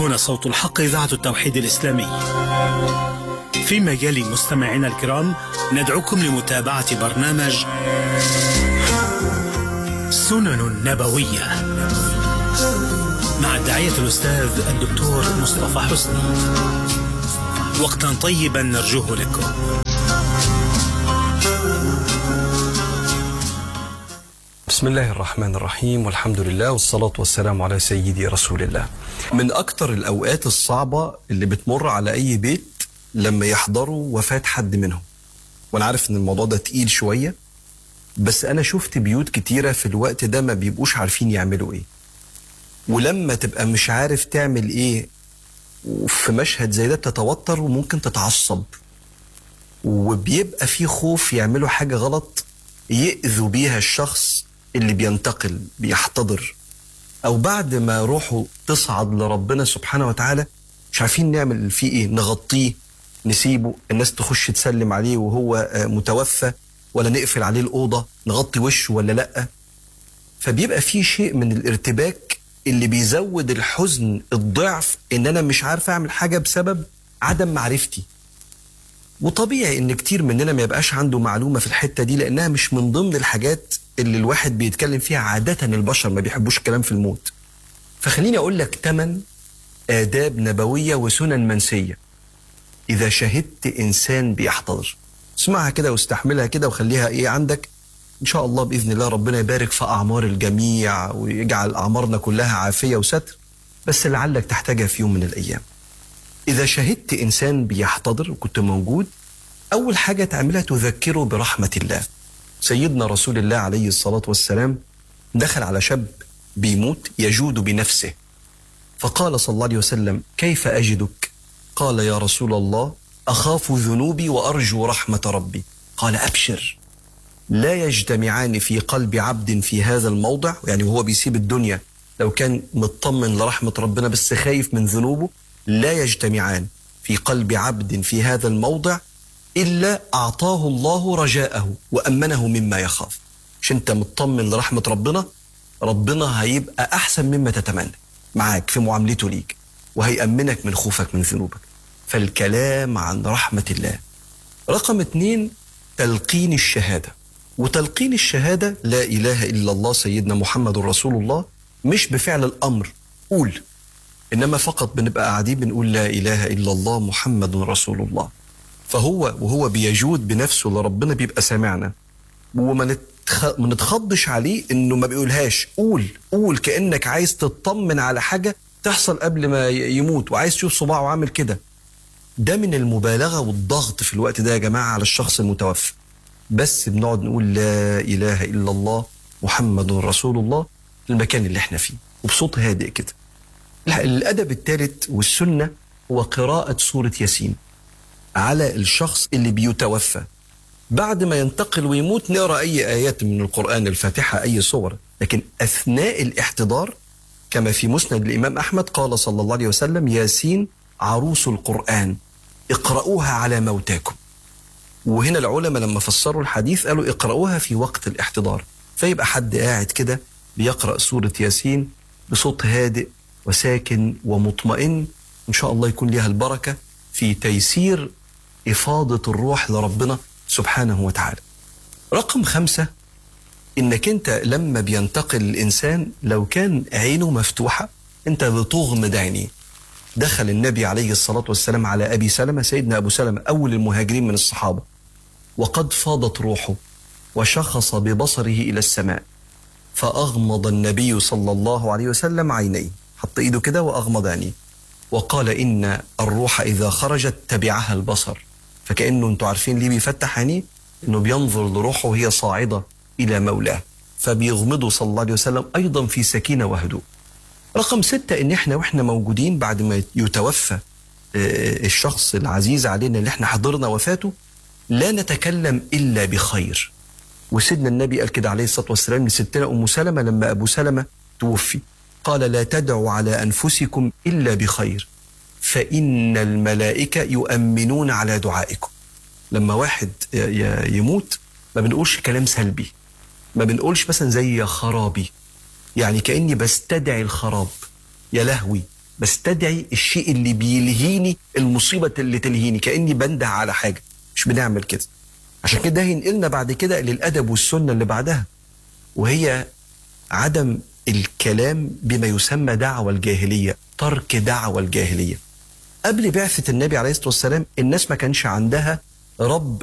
هنا صوت الحق إذاعة التوحيد الإسلامي في مجال مستمعينا الكرام ندعوكم لمتابعة برنامج سنن نبوية مع الداعية الأستاذ الدكتور مصطفى حسني وقتا طيبا نرجوه لكم بسم الله الرحمن الرحيم والحمد لله والصلاة والسلام على سيدي رسول الله من أكتر الأوقات الصعبة اللي بتمر على أي بيت لما يحضروا وفاة حد منهم وأنا عارف إن الموضوع ده تقيل شوية بس أنا شفت بيوت كتيرة في الوقت ده ما بيبقوش عارفين يعملوا إيه ولما تبقى مش عارف تعمل إيه وفي مشهد زي ده بتتوتر وممكن تتعصب وبيبقى في خوف يعملوا حاجة غلط يأذوا بيها الشخص اللي بينتقل بيحتضر أو بعد ما روحه تصعد لربنا سبحانه وتعالى مش عارفين نعمل فيه إيه نغطيه نسيبه الناس تخش تسلم عليه وهو متوفى ولا نقفل عليه الأوضة نغطي وشه ولا لأ فبيبقى في شيء من الارتباك اللي بيزود الحزن الضعف ان انا مش عارف اعمل حاجه بسبب عدم معرفتي وطبيعي ان كتير مننا ما يبقاش عنده معلومه في الحته دي لانها مش من ضمن الحاجات اللي الواحد بيتكلم فيها عاده البشر ما بيحبوش الكلام في الموت فخليني اقول لك ثمان آداب نبوية وسنن منسية إذا شهدت إنسان بيحتضر اسمعها كده واستحملها كده وخليها إيه عندك إن شاء الله بإذن الله ربنا يبارك في أعمار الجميع ويجعل أعمارنا كلها عافية وستر بس لعلك تحتاجها في يوم من الأيام إذا شهدت إنسان بيحتضر وكنت موجود أول حاجة تعملها تذكره برحمة الله سيدنا رسول الله عليه الصلاة والسلام دخل على شاب بيموت يجود بنفسه فقال صلى الله عليه وسلم كيف أجدك قال يا رسول الله أخاف ذنوبي وأرجو رحمة ربي قال أبشر لا يجتمعان في قلب عبد في هذا الموضع يعني وهو بيسيب الدنيا لو كان مطمن لرحمة ربنا بس خايف من ذنوبه لا يجتمعان في قلب عبد في هذا الموضع إلا أعطاه الله رجاءه وأمنه مما يخاف مش أنت مطمن لرحمة ربنا ربنا هيبقى أحسن مما تتمنى معاك في معاملته ليك وهيأمنك من خوفك من ذنوبك فالكلام عن رحمة الله رقم اتنين تلقين الشهادة وتلقين الشهادة لا إله إلا الله سيدنا محمد رسول الله مش بفعل الأمر قول إنما فقط بنبقى قاعدين بنقول لا إله إلا الله محمد رسول الله فهو وهو بيجود بنفسه لربنا بيبقى سامعنا وما نتخ... ما نتخضش عليه انه ما بيقولهاش قول قول كانك عايز تطمن على حاجه تحصل قبل ما يموت وعايز تشوف صباعه عامل كده ده من المبالغه والضغط في الوقت ده يا جماعه على الشخص المتوفى بس بنقعد نقول لا اله الا الله محمد رسول الله المكان اللي احنا فيه وبصوت هادئ كده الادب الثالث والسنه هو قراءه سوره ياسين على الشخص اللي بيتوفى بعد ما ينتقل ويموت نقرا اي ايات من القران الفاتحه اي صور لكن اثناء الاحتضار كما في مسند الامام احمد قال صلى الله عليه وسلم ياسين عروس القران اقرأوها على موتاكم وهنا العلماء لما فسروا الحديث قالوا اقرأوها في وقت الاحتضار فيبقى حد قاعد كده بيقرأ سورة ياسين بصوت هادئ وساكن ومطمئن إن شاء الله يكون لها البركة في تيسير إفاضة الروح لربنا سبحانه وتعالى رقم خمسة إنك أنت لما بينتقل الإنسان لو كان عينه مفتوحة أنت بتغمض عينيه دخل النبي عليه الصلاة والسلام على أبي سلمة سيدنا أبو سلمة أول المهاجرين من الصحابة وقد فاضت روحه وشخص ببصره إلى السماء فأغمض النبي صلى الله عليه وسلم عينيه حط إيده كده وأغمض عينيه وقال إن الروح إذا خرجت تبعها البصر فكأنه أنتوا عارفين ليه بيفتح عينيه إنه بينظر لروحه وهي صاعدة إلى مولاه فبيغمضه صلى الله عليه وسلم أيضا في سكينة وهدوء رقم ستة إن إحنا وإحنا موجودين بعد ما يتوفى الشخص العزيز علينا اللي إحنا حضرنا وفاته لا نتكلم إلا بخير وسيدنا النبي قال كده عليه الصلاة والسلام لستنا أم سلمة لما أبو سلمة توفي قال لا تدعوا على أنفسكم إلا بخير فإن الملائكة يؤمنون على دعائكم لما واحد يموت ما بنقولش كلام سلبي ما بنقولش مثلا زي يا خرابي يعني كأني بستدعي الخراب يا لهوي بستدعي الشيء اللي بيلهيني المصيبة اللي تلهيني كأني بنده على حاجة مش بنعمل كده عشان كده هينقلنا بعد كده للأدب والسنة اللي بعدها وهي عدم الكلام بما يسمى دعوة الجاهلية ترك دعوة الجاهلية قبل بعثة النبي عليه الصلاة والسلام الناس ما كانش عندها رب